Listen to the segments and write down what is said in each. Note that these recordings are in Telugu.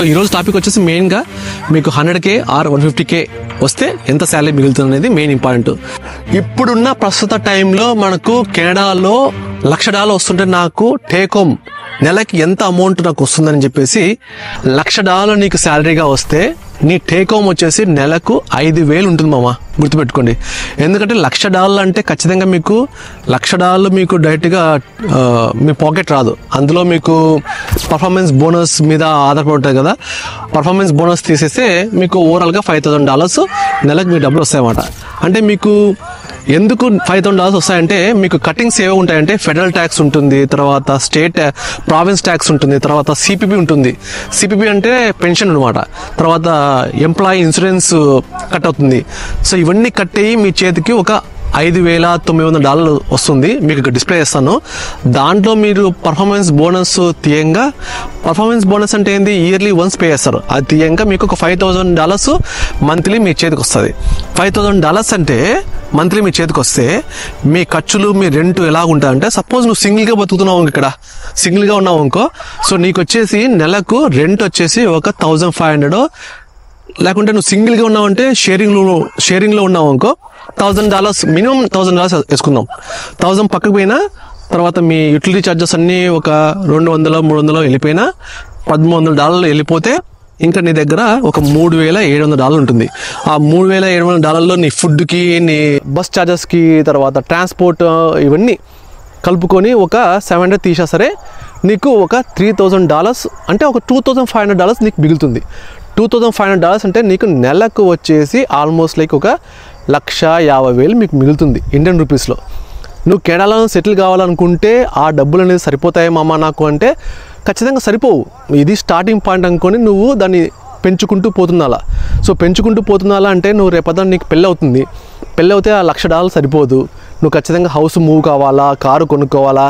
ఈరోజు టాపిక్ వచ్చేసి మెయిన్గా మీకు hundred K or one fifty K వస్తే ఎంత శాలరీ మిగులుతుంది అనేది మెయిన్ ఇంపార్టెంట్ ఇప్పుడున్న ప్రస్తుత టైంలో మనకు కెనడాలో లక్ష డాలర్ వస్తుంటే నాకు టేక్ హోమ్ నెలకి ఎంత అమౌంట్ నాకు వస్తుందని చెప్పేసి లక్ష డాలర్ నీకు శాలరీగా వస్తే నీ టేక్ హోమ్ వచ్చేసి నెలకు ఐదు వేలు ఉంటుంది మామ గుర్తుపెట్టుకోండి ఎందుకంటే లక్ష డాలర్లు అంటే ఖచ్చితంగా మీకు లక్ష డాలర్లు మీకు డైరెక్ట్గా ఆ, మీ పాకెట్ రాదు అందులో మీకు పర్ఫార్మెన్స్ బోనస్ మీద ఆధారపడి ఉంటుంది కదా పర్ఫార్మెన్స్ బోనస్ తీసేస్తే మీకు ఓవరాల్గా ఫైవ్ థౌసండ్ డాలర్స్ నెలకు మీ డబ్బులు వస్తాయన్నమాట అంటే మీకు ఎందుకు ఫైవ్ థౌసండ్ డాలర్స్ వస్తాయంటే మీకు కటింగ్స్ ఏవో ఉంటాయంటే ఫెడరల్ ట్యాక్స్ ఉంటుంది తర్వాత స్టేట్ ప్రావిన్స్ ట్యాక్స్ ఉంటుంది తర్వాత సిపిపి ఉంటుంది సిపిపి అంటే పెన్షన్ అనమాట తర్వాత ఎంప్లాయీ ఇన్సూరెన్స్ కట్ అవుతుంది సో ఇవన్నీ కట్ అయ్యి మీ చేతికి ఒక ఐదు వేల తొమ్మిది వందల డాలర్లు వస్తుంది మీకు ఇక్కడ డిస్ప్లే చేస్తాను దాంట్లో మీరు పర్ఫార్మెన్స్ బోనస్ తీయంగా పర్ఫార్మెన్స్ బోనస్ అంటే ఏంది ఇయర్లీ వన్స్ పే చేస్తారు అది తీయంగా మీకు ఒక ఫైవ్ థౌసండ్ డాలర్స్ మంత్లీ మీ చేతికి వస్తుంది ఫైవ్ థౌసండ్ డాలర్స్ అంటే మంత్లీ మీ చేతికి వస్తే మీ ఖర్చులు మీ రెంట్ ఎలా ఉంటాయంటే సపోజ్ నువ్వు సింగిల్గా బతుకుతున్నావు ఇక్కడ సింగిల్గా ఉన్నావు అనుకో సో నీకు వచ్చేసి నెలకు రెంట్ వచ్చేసి ఒక థౌజండ్ ఫైవ్ హండ్రెడ్ లేకుంటే నువ్వు సింగిల్గా ఉన్నావంటే షేరింగ్లో షేరింగ్లో ఉన్నావు అనుకో thousand dollars minimum thousand dollars వేసుకుందాం థౌజండ్ పక్కకు పోయినా తర్వాత మీ యూటిలిటీ ఛార్జెస్ అన్నీ ఒక రెండు వందలు మూడు వందలు వెళ్ళిపోయినా పదమూడు వందల డాలర్లు వెళ్ళిపోతే ఇంకా నీ దగ్గర ఒక మూడు వేల ఏడు వందల డాలర్లు ఉంటుంది ఆ మూడు వేల ఏడు వందల డాలర్లో నీ ఫుడ్కి నీ బస్ ఛార్జెస్కి తర్వాత ట్రాన్స్పోర్ట్ ఇవన్నీ కలుపుకొని ఒక సెవెన్ హండ్రెడ్ తీసా సరే నీకు ఒక త్రీ థౌజండ్ డాలర్స్ అంటే ఒక two thousand five hundred dollars నీకు మిగులుతుంది two thousand five hundred dollars అంటే నీకు నెలకు వచ్చేసి ఆల్మోస్ట్ లైక్ ఒక లక్ష యాభై వేలు మీకు మిగులుతుంది ఇండియన్ రూపీస్లో నువ్వు కెనడాలో సెటిల్ కావాలనుకుంటే ఆ డబ్బులు అనేది సరిపోతాయి మామ నాకు అంటే ఖచ్చితంగా సరిపోవు ఇది స్టార్టింగ్ పాయింట్ అనుకొని నువ్వు దాన్ని పెంచుకుంటూ పోతున్నాలా సో పెంచుకుంటూ పోతున్నాలా అంటే నువ్వు రేపొద్దున నీకు పెళ్ళి అవుతుంది పెళ్ళి అవుతే ఆ లక్ష డాలర్ సరిపోదు నువ్వు ఖచ్చితంగా హౌస్ మూవ్ కావాలా కారు కొనుక్కోవాలా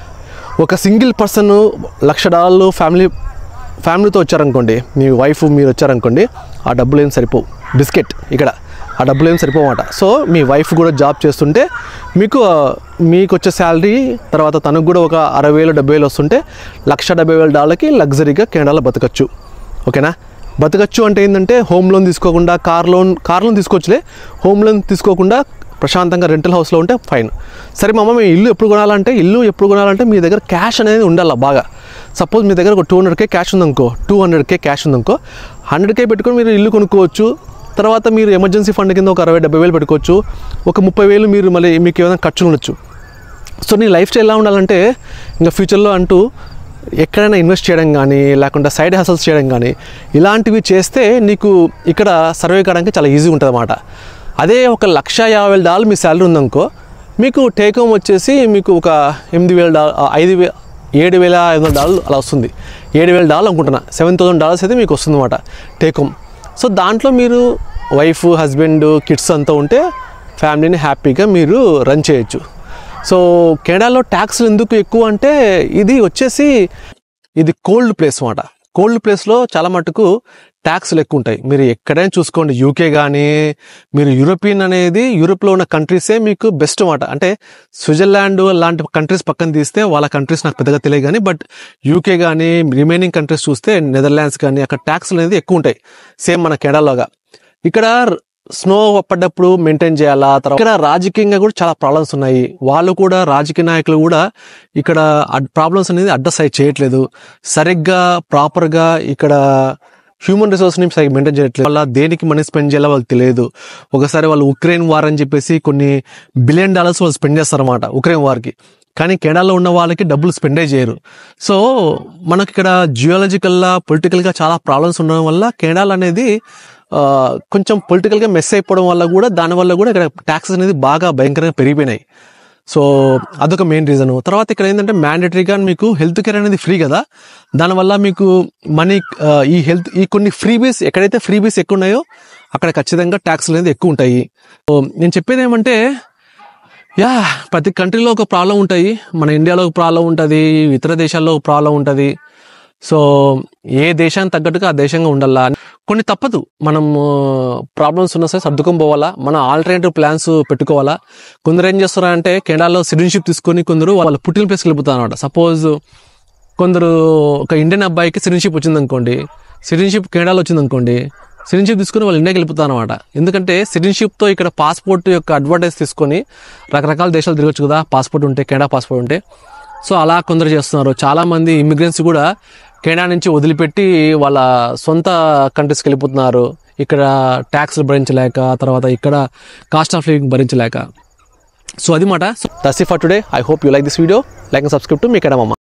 ఒక సింగిల్ పర్సన్ లక్ష డాలర్లు ఫ్యామిలీ ఫ్యామిలీతో వచ్చారనుకోండి మీ వైఫ్ మీరు వచ్చారనుకోండి ఆ డబ్బులు ఏం సరిపోవు బిస్కెట్ ఇక్కడ ఆ డబ్బులు ఏం సరిపోవన్నమాట సో మీ వైఫ్ కూడా జాబ్ చేస్తుంటే మీకు ఆ, మీకు వచ్చే శాలరీ తర్వాత తనకు కూడా ఒక అరవై వేలు డెబ్బై వేలు వస్తుంటే లక్ష డెబ్బై వేల డాలర్కి లగ్జరీగా కెనడాలో బతకచ్చు ఓకేనా బతకచ్చు అంటే ఏంటంటే హోమ్ లోన్ తీసుకోకుండా కార్ లోన్ కార్ లోన్ తీసుకోవచ్చులే హోమ్ లోన్ తీసుకోకుండా ప్రశాంతంగా రెంటల్ హౌస్లో ఉంటే ఫైన్ సరే మా అమ్మ మేము ఇల్లు ఎప్పుడు కొనాలంటే ఇల్లు ఎప్పుడు కొనాలంటే మీ దగ్గర క్యాష్ అనేది ఉండాలి బాగా సపోజ్ మీ దగ్గర ఒక టూ హండ్రెడ్ కే క్యాష్ ఉందనుకో టూ హండ్రెడ్ కే క్యాష్ ఉందనుకో హండ్రెడ్ కే పెట్టుకొని మీరు ఇల్లు కొనుక్కోవచ్చు తర్వాత మీరు ఎమర్జెన్సీ ఫండ్ కింద ఒక అరవై డెబ్బై వేలు పెట్టుకోవచ్చు ఒక ముప్పై వేలు మీరు మళ్ళీ మీకు ఏమైనా ఖర్చులు ఉండొచ్చు సో నీ లైఫ్ స్టైల్ ఎలా ఉండాలంటే ఇంకా ఫ్యూచర్లో అంటూ ఎక్కడైనా ఇన్వెస్ట్ చేయడం కానీ లేకుంటే సైడ్ హసల్స్ చేయడం కానీ ఇలాంటివి చేస్తే నీకు ఇక్కడ సర్వే కావడానికి చాలా ఈజీ ఉంటుంది అన్నమాట అదే ఒక లక్ష యాభై వేల డాలర్ మీ శాలరీ ఉందనుకో మీకు టేక్ హోమ్ వచ్చేసి మీకు ఒక ఎనిమిది వేల డాలర్ ఐదు వే ఏడు వేల ఐదు వందల డాలర్లు అలా వస్తుంది ఏడు వేల డాలర్ అనుకుంటున్నా సెవెన్ థౌసండ్ డాలర్స్ అయితే మీకు వస్తుంది అనమాట టేక్ హోమ్ సో దాంట్లో మీరు వైఫ్ హస్బెండ్ కిడ్స్ అంతా ఉంటే ఫ్యామిలీని హ్యాపీగా మీరు రన్ చేయొచ్చు సో కెనడాలో ట్యాక్స్లు ఎందుకు ఎక్కువ అంటే ఇది వచ్చేసి ఇది కోల్డ్ ప్లేస్ అన్నమాట కోల్డ్ ప్లేస్లో చాలా మటుకు ట్యాక్స్లు ఎక్కువ ఉంటాయి మీరు ఎక్కడైనా చూసుకోండి యూకే కానీ మీరు యూరోపియన్ అనేది యూరోప్లో ఉన్న కంట్రీసే మీకు బెస్ట్ అన్నమాట అంటే స్విట్జర్లాండ్ లాంటి కంట్రీస్ పక్కన తీస్తే వాళ్ళ కంట్రీస్ నాకు పెద్దగా తెలియదు కానీ బట్ యూకే కానీ రిమైనింగ్ కంట్రీస్ చూస్తే నెదర్లాండ్స్ కానీ అక్కడ ట్యాక్స్లు అనేది ఎక్కువ ఉంటాయి సేమ్ మన కెనడాలోగా ఇక్కడ స్నో పడ్డప్పుడు మెయింటైన్ చేయాలా తర్వాత ఇక్కడ రాజకీయంగా కూడా చాలా ప్రాబ్లమ్స్ ఉన్నాయి వాళ్ళు కూడా రాజకీయ నాయకులు కూడా ఇక్కడ ప్రాబ్లమ్స్ అనేది అడ్రస్ అయి చేయట్లేదు సరిగ్గా ప్రాపర్ గా ఇక్కడ హ్యూమన్ రిసోర్స్ ని సరిగ్గా మెయింటైన్ చేయట్లేదు వాళ్ళ దేనికి మనీ స్పెండ్ చేయాలో వాళ్ళకి తెలియదు ఒకసారి వాళ్ళు ఉక్రెయిన్ వార్ అని చెప్పేసి కొన్ని బిలియన్ డాలర్స్ వాళ్ళు స్పెండ్ చేస్తారన్నమాట ఉక్రెయిన్ వార్కి కానీ కెనడాలో ఉన్న వాళ్ళకి డబ్బులు స్పెండే చేయరు సో మనకి ఇక్కడ జియోలజికల్గా పొలిటికల్గా చాలా ప్రాబ్లమ్స్ ఉండడం వల్ల కెనడాలు అనేది ఆ, కొంచెం పొలిటికల్గా మెస్ అయిపోవడం వల్ల కూడా దానివల్ల కూడా ఇక్కడ ట్యాక్సెస్ అనేది బాగా భయంకరంగా పెరిగిపోయినాయి సో అదొక మెయిన్ రీజన్ తర్వాత ఇక్కడ ఏంటంటే మ్యాండేటరీగా మీకు హెల్త్ కేర్ అనేది ఫ్రీ కదా దానివల్ల మీకు మనీ ఈ హెల్త్ ఈ కొన్ని ఫ్రీబీస్ ఎక్కడైతే ఫ్రీబీస్ ఎక్కువ ఉన్నాయో అక్కడ ఖచ్చితంగా ట్యాక్స్లు అనేది ఎక్కువ ఉంటాయి సో నేను చెప్పేది ఏమంటే యా ప్రతి కంట్రీలో ఒక ప్రాబ్లం ఉంటాయి మన ఇండియాలో ఒక ప్రాబ్లం ఉంటుంది ఇతర దేశాల్లో ఒక ప్రాబ్లం ఉంటుంది సో ఏ దేశానికి తగ్గట్టుగా ఆ దేశంగా ఉండాలా కొన్ని తప్పదు మనం ప్రాబ్లమ్స్ ఉన్నా సరే సర్దుకొని పోవాలా మన ఆల్టర్నేటివ్ ప్లాన్స్ పెట్టుకోవాలా కొందరు ఏం చేస్తారంటే కెనడాలో సిటిజన్షిప్ తీసుకొని కొందరు వాళ్ళ పుట్టిన ప్లేస్కి వెళ్ళిపోతారు అనమాట సపోజ్ కొందరు ఒక ఇండియన్ అబ్బాయికి సిటిజన్షిప్ వచ్చింది అనుకోండి సిటిజన్షిప్ కెనడాలో వచ్చింది అనుకోండి సిటిజన్షిప్ తీసుకుని వాళ్ళు ఇండియాకి వెళ్ళిపోతారు అనమాట ఎందుకంటే సిటిజన్షిప్తో ఇక్కడ పాస్పోర్ట్ యొక్క అడ్వాంటేజ్ తీసుకొని రకరకాల దేశాలు తిరగచ్చు కదా పాస్పోర్ట్ ఉంటే కెనడా పాస్పోర్ట్ ఉంటే సో అలా కొందరు చేస్తున్నారు చాలామంది ఇమిగ్రెంట్స్ కూడా కెనడా నుంచి వదిలిపెట్టి వాళ్ళ సొంత కంట్రీస్కి వెళ్ళిపోతున్నారు ఇక్కడ ట్యాక్స్లు భరించలేక తర్వాత ఇక్కడ కాస్ట్ ఆఫ్ లివింగ్ భరించలేక సో అది మాట that's for today I hope you like this video like and subscribe to మీ కెనడా మమ్మ